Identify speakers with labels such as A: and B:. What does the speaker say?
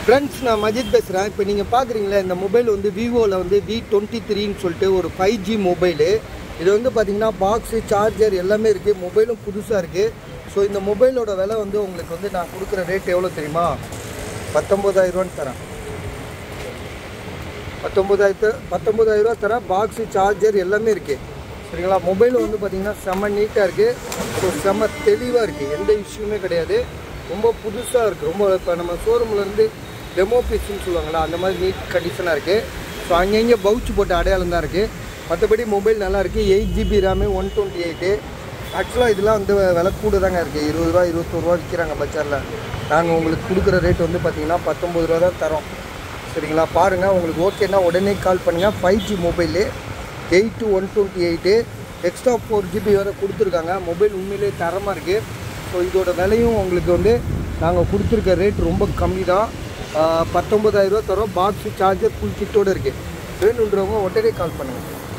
A: friends நான் மஜித் பேசுகிறேன் இப்போ நீங்கள் பார்க்குறீங்களா இந்த மொபைல் வந்து விவோவில் வந்து வி டுவெண்ட்டி த்ரீன்னு சொல்லிட்டு ஒரு ஃபைவ் ஜி மொபைலு இது வந்து பார்த்தீங்கன்னா பாக்ஸு சார்ஜர் எல்லாமே இருக்குது மொபைலும் புதுசாக இருக்குது ஸோ இந்த மொபைலோட விலை வந்து உங்களுக்கு வந்து நான் கொடுக்குற ரேட் எவ்வளோ தெரியுமா பத்தொம்போதாயிரரூவான்னு தரேன் பத்தொம்போதாயிரத்து பத்தொம்போதாயிரரூவா தரேன் பாக்ஸு சார்ஜர் எல்லாமே இருக்குது சரிங்களா மொபைல் வந்து பார்த்தீங்கன்னா செம்ம நீட்டாக இருக்குது ஸோ செம்ம தெளிவாக இருக்குது எந்த இஷ்யூமே கிடையாது ரொம்ப புதுசாக இருக்குது ரொம்ப இப்போ நம்ம ஷோரூம்லேருந்து டெமோ பீஸ்ன்னு சொல்லுவாங்களா அந்த மாதிரி நீட் கண்டிஷனாக இருக்குது ஸோ அங்கங்கே பவுச் போட்ட அடையாளம் தான் இருக்குது மற்றபடி மொபைல் நல்லா இருக்குது eight GB RAM one twenty eight ஆக்சுவலாக இதெல்லாம் வந்து விலை கூட தாங்க இருக்குது இருபது ரூபா இருபத்தோரு ரூபா விற்கிறாங்க பஜாரில் நாங்கள் உங்களுக்கு கொடுக்குற ரேட் வந்து பார்த்தீங்கன்னா பத்தொம்பது ரூபா தான் தரோம் சரிங்களா பாருங்கள் உங்களுக்கு ஓகேன்னா உடனே கால் பண்ணுங்கள் five G mobile eight to one twenty eight extra four GB வேறு கொடுத்துருக்காங்க மொபைல் உண்மையிலே தரமாக இருக்குது ஸோ இதோட விலையும் உங்களுக்கு வந்து நாங்கள் கொடுத்துருக்க ரேட் ரொம்ப கம்மி தான் பத்தொம்பதாயிரரூவா தரோம் பாக்ஸு சார்ஜர் ஃபுல் கிட்டோடு இருக்குது வேணுன்றவங்க உடனே கால் பண்ணுங்கள்